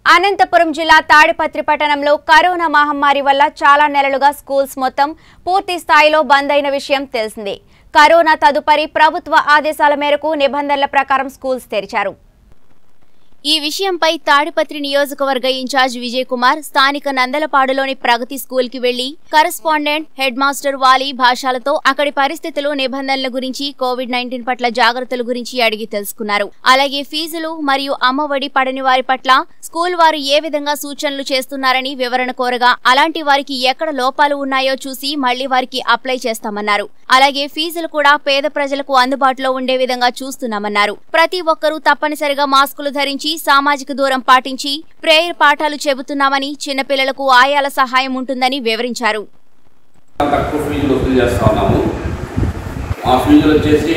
అనంతపురం జిల్లా తాడిపత్రి పట్టణంలో కరోనా మహమ్మారి వల్ల చాలా నెలలుగా స్కూల్స్ మొత్తం పూర్తి స్థాయిలో బంద్ అయిన విషయం తెలిసిందే కరోనా తదుపరి ప్రభుత్వ ఆదేశాల మేరకు నిబంధనల ప్రకారం స్కూల్స్ తెరిచారు ఈ విషయంపై తాడిపత్రి నియోజకవర్గ ఇన్ఛార్జ్ విజయ్ కుమార్ స్థానిక నందలపాడులోని ప్రగతి స్కూల్ కి వెళ్లి కరెస్పాండెంట్ హెడ్ మాస్టర్ వాలి భాషలతో అక్కడి పరిస్థితులు నిబంధనల గురించి కోవిడ్ నైన్టీన్ పట్ల జాగ్రత్తల గురించి అడిగి తెలుసుకున్నారు అలాగే ఫీజులు మరియు అమ్మఒడి పడని వారి పట్ల స్కూల్ వారు ఏ విధంగా సూచనలు చేస్తున్నారని వివరణ కోరగా అలాంటి వారికి ఎక్కడ లోపాలు ఉన్నాయో చూసి మళ్లీ వారికి అప్లై చేస్తామన్నారు అలాగే ఫీజులు కూడా పేద ప్రజలకు అందుబాటులో ఉండే విధంగా చూస్తున్నామన్నారు ప్రతి ఒక్కరూ తప్పనిసరిగా మాస్కులు ధరించి సామాజిక దూరం పాటించి ప్రేయర్ పాఠాలు చెబుతున్నామని చిన్నపిల్లలకు ఆయాల సహాయం ఉంటుందని వివరించారు తక్కువ ఫీజులు వసూలు చేస్తా ఉన్నాము ఆ ఫీజులు వచ్చేసి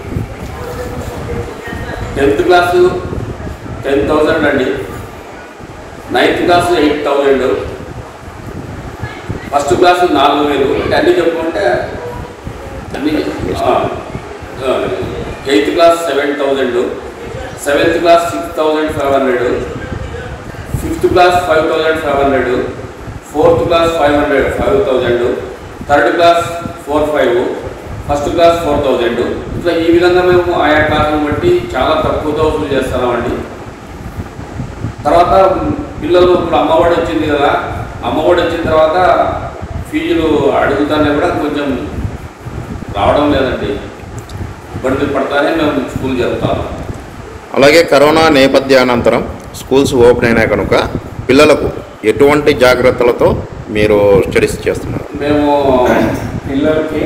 టెన్త్ క్లాసు టెన్ థౌజండ్ అండి ninth class eight thousand first class నాలుగు వేలు అంటే అన్నీ చెప్పుకుంటే అన్ని eighth class seven thousand seventh class six thousand five hundred fifth class five thousand five hundred fourth class five hundred five thousand third class four five first class four thousand ఇట్లా ఈ విధంగా మేము ఆయా క్లాసులను బట్టి చాలా తక్కువతో వసూలు చేస్తున్నామండి తర్వాత పిల్లలు ఇప్పుడు అమ్మఒడి వచ్చింది కదా అమ్మఒడి వచ్చిన తర్వాత ఫీజులు అడుగుతానే కూడా కొంచెం రావడం లేదండి ఇబ్బందులు పడతానే మేము స్కూల్ జరుపుతాము అలాగే కరోనా నేపథ్యానంతరం స్కూల్స్ ఓపెన్ అయినా కనుక పిల్లలకు ఎటువంటి జాగ్రత్తలతో మీరు స్టడీస్ చేస్తున్నారు మేము పిల్లలకి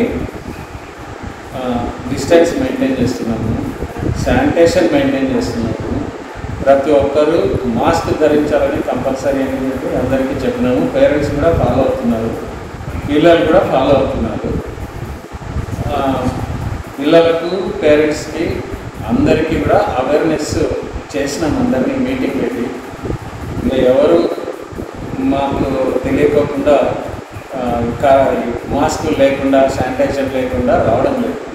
డిస్టెన్స్ మెయింటైన్ చేస్తున్నాము శానిటేషన్ మెయింటైన్ చేస్తున్నాము ప్రతి ఒక్కరూ మాస్క్ ధరించాలని కంపల్సరీ అని చెప్పి అందరికీ చెప్పినాము పేరెంట్స్ కూడా ఫాలో అవుతున్నారు పిల్లలు కూడా ఫాలో అవుతున్నారు ఆ, పిల్లలకు పేరెంట్స్కి అందరికీ కూడా అవేర్నెస్ చేసినాం అందరినీ మీటింగ్ పెట్టి ఇంకా ఎవరు మాకు తెలియకోకుండా ఆ, ఇంకా మాస్క్ లేకుండా శానిటైజర్ లేకుండా రావడం లేదు